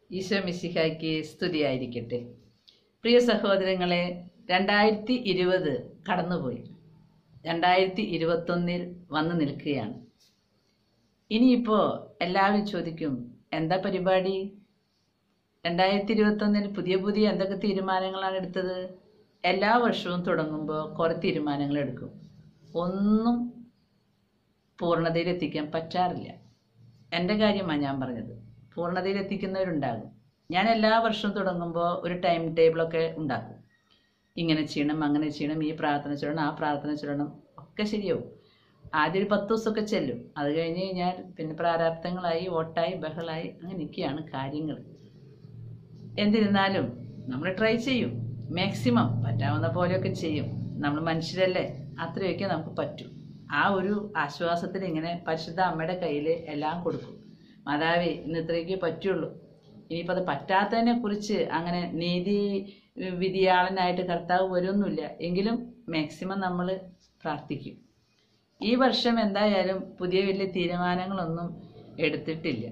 ഈശോ മിശിഹായ്ക്ക് സ്തുതിയായിരിക്കട്ടെ പ്രിയ സഹോദരങ്ങളെ രണ്ടായിരത്തി ഇരുപത് കടന്നുപോയി രണ്ടായിരത്തി ഇരുപത്തൊന്നിൽ വന്നു നിൽക്കുകയാണ് ഇനിയിപ്പോൾ എല്ലാവരും ചോദിക്കും എന്താ പരിപാടി രണ്ടായിരത്തി ഇരുപത്തൊന്നിൽ പുതിയ പുതിയ എന്തൊക്കെ തീരുമാനങ്ങളാണ് എടുത്തത് എല്ലാ വർഷവും തുടങ്ങുമ്പോൾ കുറേ തീരുമാനങ്ങൾ എടുക്കും ഒന്നും പൂർണ്ണതയിലെത്തിക്കാൻ പറ്റാറില്ല എൻ്റെ കാര്യമാണ് ഞാൻ പറഞ്ഞത് പൂർണ്ണതയിലെത്തിക്കുന്നവരുണ്ടാകും ഞാൻ എല്ലാ വർഷവും തുടങ്ങുമ്പോൾ ഒരു ടൈം ടേബിളൊക്കെ ഉണ്ടാക്കും ഇങ്ങനെ ചെയ്യണം അങ്ങനെ ചെയ്യണം ഈ പ്രാർത്ഥന ചൊല്ലണം ആ പ്രാർത്ഥന ചൊല്ലണം ഒക്കെ ശരിയാവും ആദ്യം ഒരു പത്ത് ദിവസമൊക്കെ ചെല്ലും അത് കഴിഞ്ഞ് കഴിഞ്ഞാൽ പിന്നെ പ്രാരാബ്ദങ്ങളായി ഓട്ടായി ബഹളായി അങ്ങനെയൊക്കെയാണ് കാര്യങ്ങൾ എന്നിരുന്നാലും നമ്മൾ ട്രൈ ചെയ്യും മാക്സിമം പറ്റാവുന്ന പോലെയൊക്കെ ചെയ്യും നമ്മൾ മനുഷ്യരല്ലേ അത്രയൊക്കെ നമുക്ക് പറ്റും ആ ഒരു ആശ്വാസത്തിൽ ഇങ്ങനെ പരിശുദ്ധ അമ്മയുടെ കയ്യിൽ എല്ലാം കൊടുക്കും മാതാവേ ഇന്ന് ഇത്രയൊക്കെ പറ്റുള്ളൂ ഇനിയിപ്പോൾ അത് പറ്റാത്തതിനെ കുറിച്ച് അങ്ങനെ നീതി വിധിയാളനായിട്ട് കർത്താവ് വരുമൊന്നുമില്ല എങ്കിലും മാക്സിമം നമ്മൾ പ്രാർത്ഥിക്കും ഈ വർഷം എന്തായാലും പുതിയ വലിയ തീരുമാനങ്ങളൊന്നും എടുത്തിട്ടില്ല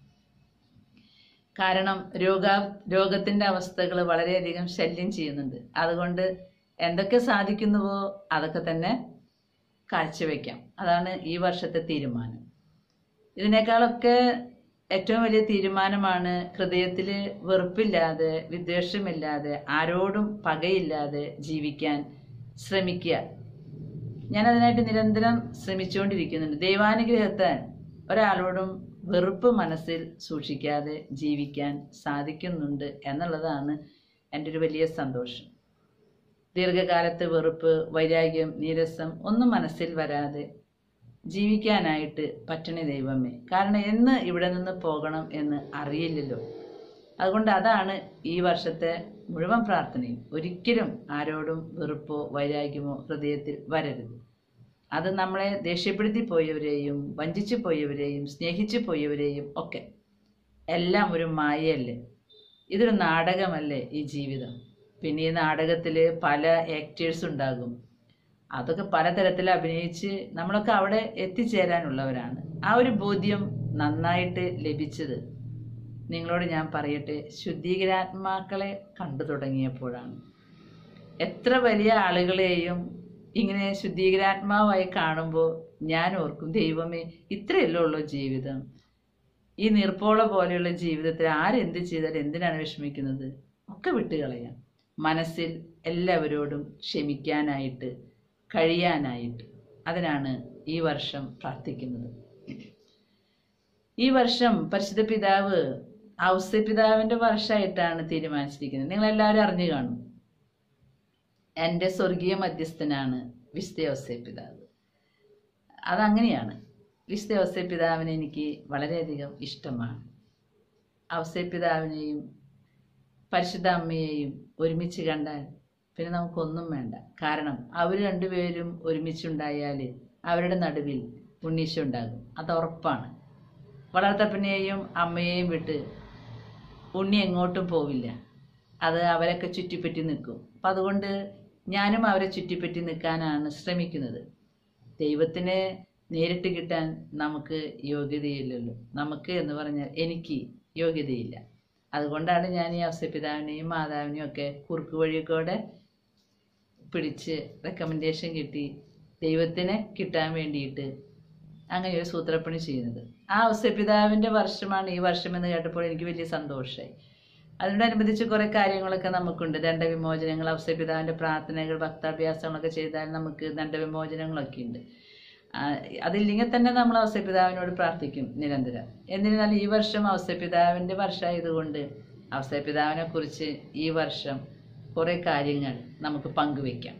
കാരണം രോഗ രോഗത്തിൻ്റെ അവസ്ഥകൾ വളരെയധികം ശല്യം ചെയ്യുന്നുണ്ട് അതുകൊണ്ട് എന്തൊക്കെ സാധിക്കുന്നുവോ അതൊക്കെ തന്നെ കാഴ്ചവെക്കാം അതാണ് ഈ വർഷത്തെ തീരുമാനം ഇതിനേക്കാളൊക്കെ ഏറ്റവും വലിയ തീരുമാനമാണ് ഹൃദയത്തിൽ വെറുപ്പില്ലാതെ വിദ്വേഷമില്ലാതെ ആരോടും പകയില്ലാതെ ജീവിക്കാൻ ശ്രമിക്കുക ഞാൻ അതിനായിട്ട് നിരന്തരം ശ്രമിച്ചുകൊണ്ടിരിക്കുന്നുണ്ട് ദൈവാനുഗ്രഹത്താൻ ഒരാളോടും വെറുപ്പ് മനസ്സിൽ സൂക്ഷിക്കാതെ ജീവിക്കാൻ സാധിക്കുന്നുണ്ട് എന്നുള്ളതാണ് എൻ്റെ ഒരു വലിയ സന്തോഷം ദീർഘകാലത്ത് വെറുപ്പ് വൈരാഗ്യം നീരസം ഒന്നും മനസ്സിൽ വരാതെ ജീവിക്കാനായിട്ട് പറ്റണേ ദൈവമേ കാരണം എന്ന് ഇവിടെ നിന്ന് പോകണം എന്ന് അറിയില്ലല്ലോ അതുകൊണ്ട് അതാണ് ഈ വർഷത്തെ മുഴുവൻ പ്രാർത്ഥനയും ഒരിക്കലും ആരോടും വെറുപ്പോ വൈരാഗ്യമോ ഹൃദയത്തിൽ വരരുത് അത് നമ്മളെ ദേഷ്യപ്പെടുത്തി പോയവരെയും വഞ്ചിച്ചു പോയവരെയും സ്നേഹിച്ചു പോയവരെയും ഒക്കെ എല്ലാം ഒരു മായയല്ലേ ഇതൊരു നാടകമല്ലേ ഈ ജീവിതം പിന്നെ ഈ നാടകത്തിൽ പല ആക്ടേഴ്സ് ഉണ്ടാകും അതൊക്കെ പലതരത്തിൽ അഭിനയിച്ച് നമ്മളൊക്കെ അവിടെ എത്തിച്ചേരാനുള്ളവരാണ് ആ ഒരു ബോധ്യം നന്നായിട്ട് ലഭിച്ചത് നിങ്ങളോട് ഞാൻ പറയട്ടെ ശുദ്ധീകരാത്മാക്കളെ കണ്ടു തുടങ്ങിയപ്പോഴാണ് എത്ര വലിയ ആളുകളെയും ഇങ്ങനെ ശുദ്ധീകരാത്മാവായി കാണുമ്പോൾ ഞാൻ ഓർക്കും ദൈവമേ ഇത്രയല്ലേ ഉള്ളൂ ജീവിതം ഈ നീർപ്പോള പോലെയുള്ള ജീവിതത്തിൽ ആരെന്ത് ചെയ്താൽ എന്തിനാണ് വിഷമിക്കുന്നത് ഒക്കെ വിട്ടുകളയാം മനസ്സിൽ എല്ലാവരോടും ക്ഷമിക്കാനായിട്ട് കഴിയാനായിട്ട് അതിനാണ് ഈ വർഷം പ്രാർത്ഥിക്കുന്നത് ഈ വർഷം പരിശുദ്ധ പിതാവ് ഔസ്യ പിതാവിന്റെ വർഷമായിട്ടാണ് തീരുമാനിച്ചിരിക്കുന്നത് നിങ്ങൾ എല്ലാവരും അറിഞ്ഞു കാണും എൻ്റെ സ്വർഗീയ മധ്യസ്ഥനാണ് വിശുദ്ധ ഔസ്യ പിതാവ് അതങ്ങനെയാണ് വിശുദ്ധ ഔസ്യ പിതാവിനെ എനിക്ക് വളരെയധികം ഇഷ്ടമാണ് ഔസ്യ പിതാവിനെയും പരിശുദ്ധ അമ്മയെയും ഒരുമിച്ച് കണ്ടാൽ പിന്നെ നമുക്കൊന്നും വേണ്ട കാരണം അവർ രണ്ടുപേരും ഒരുമിച്ചുണ്ടായാൽ അവരുടെ നടുവിൽ ഉണ്ണീശ ഉണ്ടാകും അത് ഉറപ്പാണ് വളർത്തപ്പനെയും അമ്മയെയും വിട്ട് ഉണ്ണി എങ്ങോട്ടും പോവില്ല അത് അവരൊക്കെ ചുറ്റിപ്പറ്റി നിൽക്കും അപ്പം അതുകൊണ്ട് ഞാനും അവരെ ചുറ്റിപ്പറ്റി നിൽക്കാനാണ് ശ്രമിക്കുന്നത് ദൈവത്തിനെ നേരിട്ട് കിട്ടാൻ നമുക്ക് യോഗ്യതയില്ലല്ലോ നമുക്ക് എന്ന് പറഞ്ഞാൽ എനിക്ക് യോഗ്യതയില്ല അതുകൊണ്ടാണ് ഞാൻ ഈ അവസരപിതാവിനെയും മാതാവിനെയും ഒക്കെ കുറുക്ക് വഴിയൊക്കെ പിടിച്ച് റെക്കമെൻഡേഷൻ കിട്ടി ദൈവത്തിനെ കിട്ടാൻ വേണ്ടിയിട്ട് അങ്ങനെ ഒരു സൂത്രപ്പണി ചെയ്യുന്നത് ആ അവസരപിതാവിൻ്റെ വർഷമാണ് ഈ വർഷം എന്ന് കേട്ടപ്പോൾ എനിക്ക് വലിയ സന്തോഷമായി അതിനോടനുബന്ധിച്ച് കുറേ കാര്യങ്ങളൊക്കെ നമുക്കുണ്ട് ദണ്ഡവിമോചനങ്ങൾ അവസരപിതാവിൻ്റെ പ്രാർത്ഥനകൾ ഭക്താഭ്യാസങ്ങളൊക്കെ ചെയ്താൽ നമുക്ക് ദണ്ഡവിമോചനങ്ങളൊക്കെ ഉണ്ട് അതില്ലെങ്കിൽ തന്നെ നമ്മൾ അവസരപിതാവിനോട് പ്രാർത്ഥിക്കും നിരന്തരം എന്നിരുന്നാലും ഈ വർഷം അവസരപിതാവിൻ്റെ വർഷമായതുകൊണ്ട് അവസരപിതാവിനെ കുറിച്ച് ഈ വർഷം കുറേ കാര്യങ്ങൾ നമുക്ക് പങ്കുവെക്കാം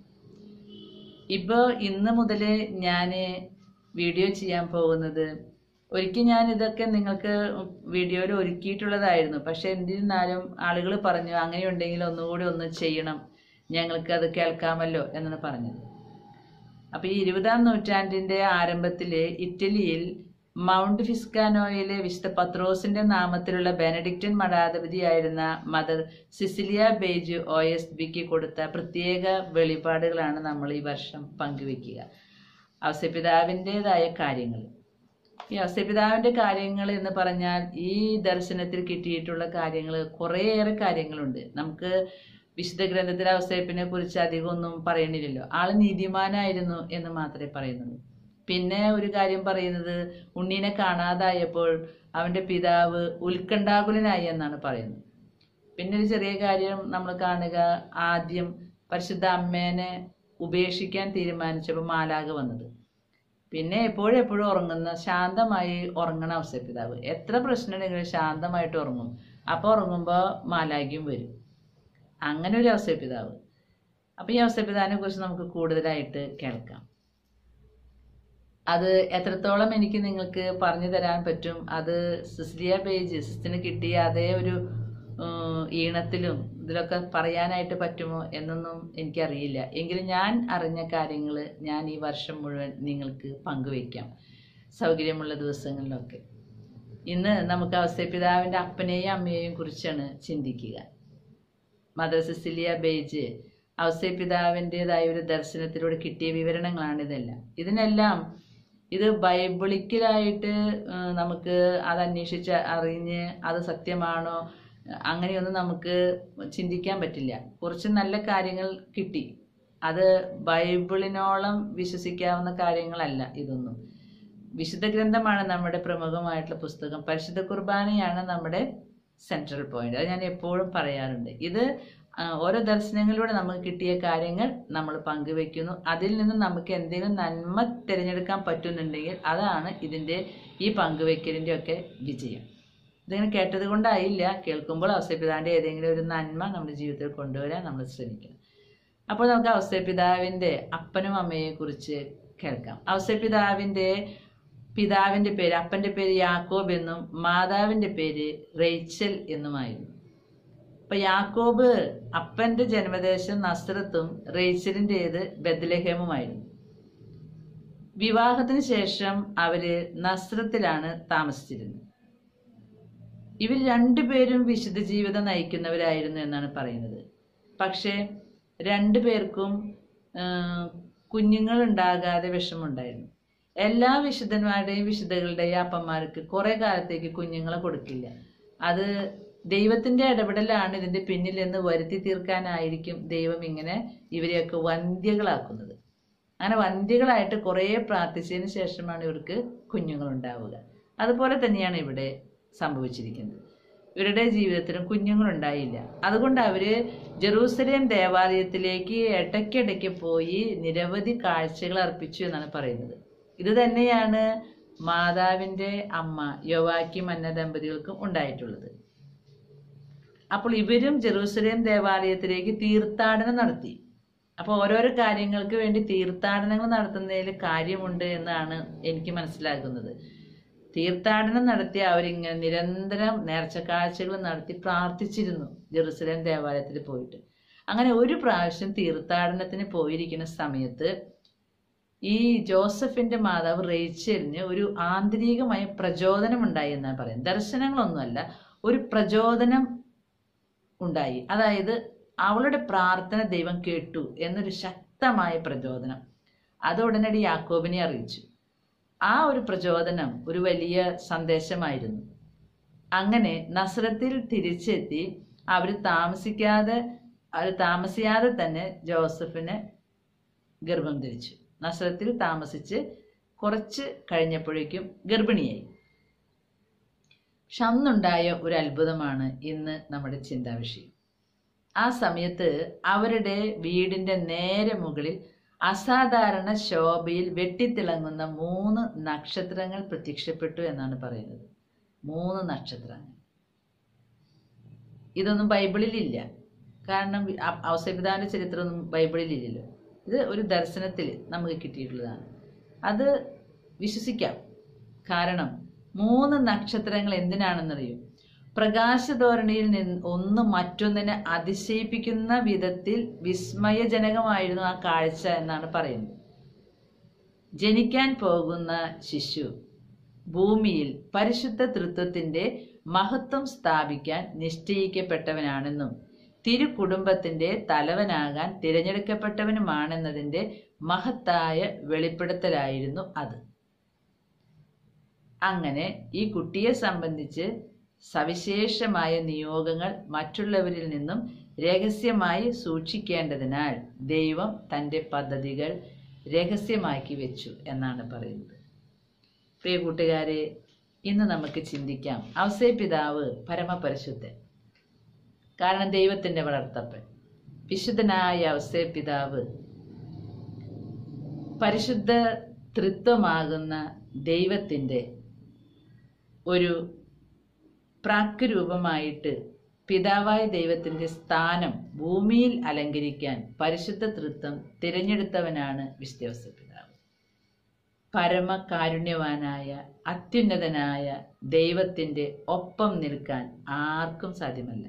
ഇപ്പോൾ ഇന്ന് മുതൽ ഞാൻ വീഡിയോ ചെയ്യാൻ പോകുന്നത് ഒരിക്കൽ ഞാൻ ഇതൊക്കെ നിങ്ങൾക്ക് വീഡിയോയിൽ ഒരുക്കിയിട്ടുള്ളതായിരുന്നു പക്ഷെ എന്നിരുന്നാലും ആളുകൾ പറഞ്ഞു അങ്ങനെയുണ്ടെങ്കിൽ ഒന്നുകൂടി ഒന്ന് ചെയ്യണം ഞങ്ങൾക്ക് അത് കേൾക്കാമല്ലോ എന്നാണ് പറഞ്ഞത് അപ്പോൾ ഈ ഇരുപതാം നൂറ്റാണ്ടിൻ്റെ ആരംഭത്തിൽ ഇറ്റലിയിൽ മൗണ്ട് ഫിസ്കാനോയിലെ വിശുദ്ധ പത്രോസിന്റെ നാമത്തിലുള്ള ബെനഡിക്റ്റൻ മഠാധിപതിയായിരുന്ന Mother Cecilia Baij O S ബിക്ക് കൊടുത്ത പ്രത്യേക വെളിപാടുകളാണ് നമ്മൾ ഈ വർഷം പങ്കുവെക്കുക ഔസപിതാവിൻ്റെതായ കാര്യങ്ങൾ ഈ ഔസപിതാവിന്റെ കാര്യങ്ങൾ എന്ന് പറഞ്ഞാൽ ഈ ദർശനത്തിൽ കിട്ടിയിട്ടുള്ള കാര്യങ്ങൾ കുറേയേറെ കാര്യങ്ങളുണ്ട് നമുക്ക് വിശുദ്ധ ഗ്രന്ഥത്തിലെ ഔസേപ്പിനെ കുറിച്ച് അധികമൊന്നും പറയണില്ലല്ലോ ആള് നീതിമാനായിരുന്നു എന്ന് മാത്രമേ പറയുന്നുള്ളൂ പിന്നെ ഒരു കാര്യം പറയുന്നത് ഉണ്ണീനെ കാണാതായപ്പോൾ അവന്റെ പിതാവ് ഉത്കണ്ഠാകുലനായി എന്നാണ് പറയുന്നത് പിന്നെ ഒരു ചെറിയ കാര്യം നമ്മൾ കാണുക ആദ്യം പരിശുദ്ധ അമ്മേനെ ഉപേക്ഷിക്കാൻ തീരുമാനിച്ചപ്പോൾ മാലാക വന്നത് പിന്നെ എപ്പോഴും എപ്പോഴും ഉറങ്ങുന്ന ശാന്തമായി ഉറങ്ങണ ഔസപിതാവ് എത്ര പ്രശ്നമുണ്ടെങ്കിലും ശാന്തമായിട്ട് ഉറങ്ങും അപ്പോൾ ഉറങ്ങുമ്പോൾ മാലാഖ്യം വരും അങ്ങനെ ഒരു ഔസപിതാവ് അപ്പം ഈ ഔസപിതാവിനെ കുറിച്ച് നമുക്ക് കൂടുതലായിട്ട് കേൾക്കാം അത് എത്രത്തോളം എനിക്ക് നിങ്ങൾക്ക് പറഞ്ഞു തരാൻ പറ്റും അത് സിസ്ലിയ പേജ് സിസ്റ്റിന് കിട്ടിയ അതേ ഒരു ഉം, ഈണത്തിലും ഇതിലൊക്കെ പറയാനായിട്ട് പറ്റുമോ എന്നൊന്നും എനിക്കറിയില്ല എങ്കിലും ഞാൻ അറിഞ്ഞ കാര്യങ്ങൾ ഞാൻ ഈ വർഷം മുഴുവൻ നിങ്ങൾക്ക് പങ്കുവയ്ക്കാം സൗകര്യമുള്ള ദിവസങ്ങളിലൊക്കെ ഇന്ന് നമുക്ക് ഔസേപിതാവിൻ്റെ അപ്പനെയും അമ്മയെയും കുറിച്ചാണ് ചിന്തിക്കുക മദർ സിസിലിയ ബേജ് ഔസേപിതാവിൻ്റെതായ ഒരു ദർശനത്തിലൂടെ കിട്ടിയ വിവരണങ്ങളാണ് ഇതെല്ലാം ഇതിനെല്ലാം ഇത് ബൈബിളിക്കലായിട്ട് ആ, നമുക്ക് അത് അന്വേഷിച്ച് അറിഞ്ഞ് അത് സത്യമാണോ അങ്ങനെയൊന്നും നമുക്ക് ചിന്തിക്കാൻ പറ്റില്ല കുറച്ച് നല്ല കാര്യങ്ങൾ കിട്ടി അത് ബൈബിളിനോളം വിശ്വസിക്കാവുന്ന കാര്യങ്ങളല്ല ഇതൊന്നും വിശുദ്ധ ഗ്രന്ഥമാണ് നമ്മുടെ പ്രമുഖമായിട്ടുള്ള പുസ്തകം പരിശുദ്ധ കുർബാനയാണ് നമ്മുടെ സെൻട്രൽ പോയിന്റ് അത് ഞാൻ എപ്പോഴും പറയാറുണ്ട് ഇത് ആ, ഓരോ ദർശനങ്ങളിലൂടെ നമുക്ക് കിട്ടിയ കാര്യങ്ങൾ നമ്മൾ പങ്കുവെക്കുന്നു അതിൽ നിന്ന് നമുക്ക് എന്തെങ്കിലും നന്മ തിരഞ്ഞെടുക്കാൻ പറ്റുന്നുണ്ടെങ്കിൽ അതാണ് ഇതിൻ്റെ ഈ പങ്കുവെക്കലിൻ്റെ ഒക്കെ വിജയം ഇതിങ്ങനെ കേട്ടത് കൊണ്ടായില്ല കേൾക്കുമ്പോൾ ഔസേപിതാവിൻ്റെ ഏതെങ്കിലും ഒരു നന്മ നമ്മുടെ ജീവിതത്തിൽ കൊണ്ടുവരാൻ നമ്മൾ ശ്രമിക്കണം അപ്പോൾ നമുക്ക് ഔസേപിതാവിൻ്റെ അപ്പനും അമ്മയെ കുറിച്ച് കേൾക്കാം ഔസേപിതാവിൻ്റെ പിതാവിൻ്റെ പേര് അപ്പൻ്റെ പേര് യാക്കോബ് എന്നും മാതാവിൻ്റെ പേര് റേച്ചൽ എന്നുമായിരുന്നു അപ്പൊ യാക്കോബ് അപ്പന്റെ ജന്മദേശം നസ്രത്തും റേച്ചലിൻ്റെത് ബദ്ലഹേമുമായിരുന്നു വിവാഹത്തിന് ശേഷം അവര് നസ്രത്തിലാണ് താമസിച്ചിരുന്നത് ഇവർ രണ്ടുപേരും വിശുദ്ധ ജീവിതം നയിക്കുന്നവരായിരുന്നു എന്നാണ് പറയുന്നത് പക്ഷേ രണ്ടു പേർക്കും കുഞ്ഞുങ്ങൾ ഉണ്ടാകാതെ വിഷമുണ്ടായിരുന്നു എല്ലാ വിശുദ്ധന്മാരുടെയും വിശുദ്ധകളുടെയും അപ്പന്മാർക്ക് കുറെ കാലത്തേക്ക് കുഞ്ഞുങ്ങളെ കൊടുക്കില്ല അത് ദൈവത്തിന്റെ ഇടപെടലാണ് ഇതിന്റെ പിന്നിൽ എന്ന് വരുത്തി തീർക്കാനായിരിക്കും ദൈവം ഇങ്ങനെ ഇവരെയൊക്കെ വന്ധ്യകളാക്കുന്നത് അങ്ങനെ വന്ധ്യകളായിട്ട് കുറേ പ്രാർത്ഥിച്ചതിന് ശേഷമാണ് ഇവർക്ക് കുഞ്ഞുങ്ങൾ ഉണ്ടാവുക അതുപോലെ തന്നെയാണ് ഇവിടെ സംഭവിച്ചിരിക്കുന്നത് ഇവരുടെ ജീവിതത്തിലും കുഞ്ഞുങ്ങളുണ്ടായില്ല അതുകൊണ്ട് അവര് ജെറൂസലേം ദേവാലയത്തിലേക്ക് ഇടയ്ക്കിടയ്ക്ക് പോയി നിരവധി കാഴ്ചകൾ അർപ്പിച്ചു എന്നാണ് പറയുന്നത് ഇത് തന്നെയാണ് മാതാവിന്റെ അമ്മ യോവാക്കി മന്ന ദമ്പതികൾക്കും ഉണ്ടായിട്ടുള്ളത് അപ്പോൾ ഇവരും ജെറൂസലേം ദേവാലയത്തിലേക്ക് തീർത്ഥാടനം നടത്തി അപ്പോൾ ഓരോരോ കാര്യങ്ങൾക്ക് വേണ്ടി തീർത്ഥാടനങ്ങൾ നടത്തുന്നതിൽ കാര്യമുണ്ട് എന്നാണ് എനിക്ക് മനസ്സിലാക്കുന്നത് തീർത്ഥാടനം നടത്തി അവരിങ്ങനെ നിരന്തരം നേർച്ചക്കാഴ്ചകൾ നടത്തി പ്രാർത്ഥിച്ചിരുന്നു ജെറുസലേം ദേവാലയത്തിൽ പോയിട്ട് അങ്ങനെ ഒരു പ്രാവശ്യം തീർത്ഥാടനത്തിന് പോയിരിക്കുന്ന സമയത്ത് ഈ ജോസഫിന്റെ മാതാവ് റേച്ചലിന് ഒരു ആന്തരികമായ പ്രചോദനം ഉണ്ടായി എന്നാണ് പറയുന്നത് ദർശനങ്ങളൊന്നുമല്ല ഒരു പ്രചോദനം ഉണ്ടായി അതായത് അവളുടെ പ്രാർത്ഥന ദൈവം കേട്ടു എന്നൊരു ശക്തമായ പ്രചോദനം അത് ഉടനടി യാക്കോബിനെ അറിയിച്ചു ആ ഒരു പ്രചോദനം ഒരു വലിയ സന്ദേശമായിരുന്നു അങ്ങനെ നസ്രത്തിൽ തിരിച്ചെത്തി അവർ താമസിക്കാതെ അവർ താമസിയാതെ തന്നെ ജോസഫിന് ഗർഭം ധരിച്ചു നസ്രത്തിൽ താമസിച്ച് കുറച്ച് കഴിഞ്ഞപ്പോഴേക്കും ഗർഭിണിയായി പക്ഷെ അന്നുണ്ടായ ഒരു അത്ഭുതമാണ് ഇന്ന് നമ്മുടെ ചിന്താവിഷയം ആ സമയത്ത് അവരുടെ വീടിന്റെ നേരെ മുകളിൽ അസാധാരണ ശോഭയിൽ വെട്ടിത്തിളങ്ങുന്ന മൂന്ന് നക്ഷത്രങ്ങൾ പ്രത്യക്ഷപ്പെട്ടു എന്നാണ് പറയുന്നത് മൂന്ന് നക്ഷത്രങ്ങൾ ഇതൊന്നും ബൈബിളിലില്ല കാരണം ഔസപിതാവിന്റെ ചരിത്രമൊന്നും ബൈബിളിലില്ലല്ലോ ഇത് ഒരു ദർശനത്തിൽ നമുക്ക് കിട്ടിയിട്ടുള്ളതാണ് അത് വിശ്വസിക്കാം കാരണം മൂന്ന് നക്ഷത്രങ്ങൾ എന്തിനാണെന്നറിയും പ്രകാശധോരണിയിൽ നിന്ന് ഒന്ന് മറ്റൊന്നിനെ അതിശയിപ്പിക്കുന്ന വിധത്തിൽ വിസ്മയജനകമായിരുന്നു ആ കാഴ്ച എന്നാണ് പറയുന്നത് ജനിക്കാൻ പോകുന്ന ശിശു ഭൂമിയിൽ പരിശുദ്ധ തൃത്വത്തിന്റെ മഹത്വം സ്ഥാപിക്കാൻ നിശ്ചയിക്കപ്പെട്ടവനാണെന്നും തിരുകുടുംബത്തിന്റെ തലവനാകാൻ തിരഞ്ഞെടുക്കപ്പെട്ടവനുമാണെന്നതിന്റെ മഹത്തായ വെളിപ്പെടുത്തലായിരുന്നു അത് അങ്ങനെ ഈ കുട്ടിയെ സംബന്ധിച്ച് സവിശേഷമായ നിയോഗങ്ങൾ മറ്റുള്ളവരിൽ നിന്നും രഹസ്യമായി സൂക്ഷിക്കേണ്ടതിനാൽ ദൈവം തൻ്റെ പദ്ധതികൾ രഹസ്യമാക്കി വെച്ചു എന്നാണ് പറയുന്നത് പ്രിയ കൂട്ടുകാരെ ഇന്ന് നമുക്ക് ചിന്തിക്കാം ഔസേ പിതാവ് പരമപരിശുദ്ധൻ കാരണം ദൈവത്തിൻ്റെ വളർത്തപ്പൻ വിശുദ്ധനായ ഔസേ പിതാവ് പരിശുദ്ധ തൃത്വമാകുന്ന ദൈവത്തിൻ്റെ ഒരു പ്രാക്കുരൂപമായിട്ട് പിതാവായ ദൈവത്തിൻ്റെ സ്ഥാനം ഭൂമിയിൽ അലങ്കരിക്കാൻ പരിശുദ്ധ തൃത്വം തിരഞ്ഞെടുത്തവനാണ് വിശ്വസ പിതാവ് പരമകാരുണ്യവാനായ അത്യുന്നതനായ ദൈവത്തിൻ്റെ ഒപ്പം നിൽക്കാൻ ആർക്കും സാധ്യമല്ല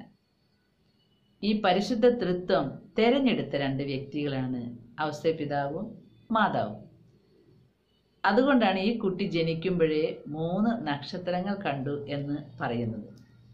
ഈ പരിശുദ്ധ തൃത്വം തെരഞ്ഞെടുത്ത രണ്ട് വ്യക്തികളാണ് ഔസേ പിതാവും മാതാവും അതുകൊണ്ടാണ് ഈ കുട്ടി ജനിക്കുമ്പോഴേ മൂന്ന് നക്ഷത്രങ്ങൾ കണ്ടു എന്ന് പറയുന്നത്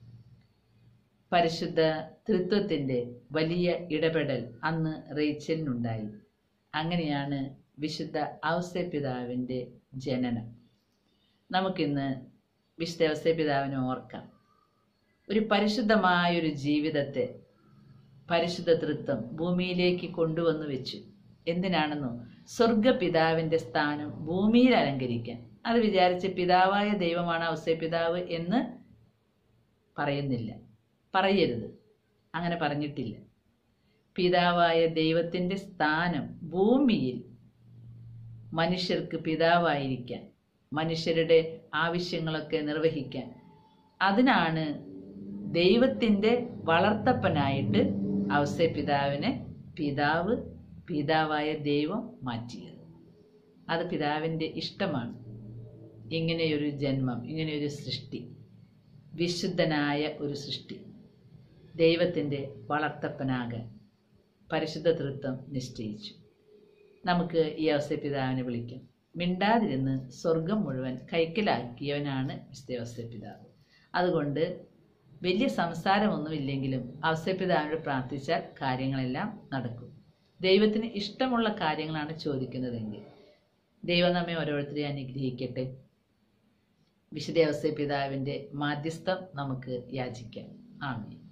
പരിശുദ്ധ തൃത്വത്തിൻ്റെ വലിയ ഇടപെടൽ അന്ന് റേച്ചലിനുണ്ടായി അങ്ങനെയാണ് വിശുദ്ധ ഔസേ പിതാവിൻ്റെ ജനനം നമുക്കിന്ന് വിശുദ്ധ ഔസേ പിതാവിനെ ഓർക്കാം ഒരു പരിശുദ്ധമായൊരു ജീവിതത്തെ പരിശുദ്ധ തൃത്വം ഭൂമിയിലേക്ക് കൊണ്ടുവന്നു വെച്ചു എന്തിനാണെന്നോ സ്വർഗപിതാവിൻ്റെ സ്ഥാനം ഭൂമിയിൽ അലങ്കരിക്കാൻ അത് വിചാരിച്ച് പിതാവായ ദൈവമാണ് ഔസേ പിതാവ് എന്ന് പറയുന്നില്ല പറയരുത് അങ്ങനെ പറഞ്ഞിട്ടില്ല പിതാവായ ദൈവത്തിൻ്റെ സ്ഥാനം ഭൂമിയിൽ മനുഷ്യർക്ക് പിതാവായിരിക്കാൻ മനുഷ്യരുടെ ആവശ്യങ്ങളൊക്കെ നിർവഹിക്കാൻ അതിനാണ് ദൈവത്തിൻ്റെ വളർത്തപ്പനായിട്ട് ഔസേ പിതാവിനെ പിതാവ് പിതാവായ ദൈവം മാറ്റിയത് അത് പിതാവിൻ്റെ ഇഷ്ടമാണ് ഇങ്ങനെയൊരു ജന്മം ഇങ്ങനെയൊരു സൃഷ്ടി വിശുദ്ധനായ ഒരു സൃഷ്ടി ദൈവത്തിൻ്റെ വളർത്തപ്പനാകാൻ പരിശുദ്ധ തൃത്വം നിശ്ചയിച്ചു നമുക്ക് ഈ അവസ്ഥ പിതാവിനെ വിളിക്കാം മിണ്ടാതിരുന്ന് സ്വർഗം മുഴുവൻ കൈക്കലാക്കിയവനാണ് വിശുദ്ധ പിതാവ് അതുകൊണ്ട് വലിയ സംസാരമൊന്നുമില്ലെങ്കിലും അവസ്ഥപിതാവിനോട് പ്രാർത്ഥിച്ചാൽ കാര്യങ്ങളെല്ലാം നടക്കും ദൈവത്തിന് ഇഷ്ടമുള്ള കാര്യങ്ങളാണ് ചോദിക്കുന്നതെങ്കിൽ ദൈവം നമ്മെ ഓരോരുത്തരെയും അനുഗ്രഹിക്കട്ടെ വിശുദ്ധ അവസ്ഥ പിതാവിൻ്റെ മാധ്യസ്ഥം നമുക്ക് യാചിക്കാം ആമേ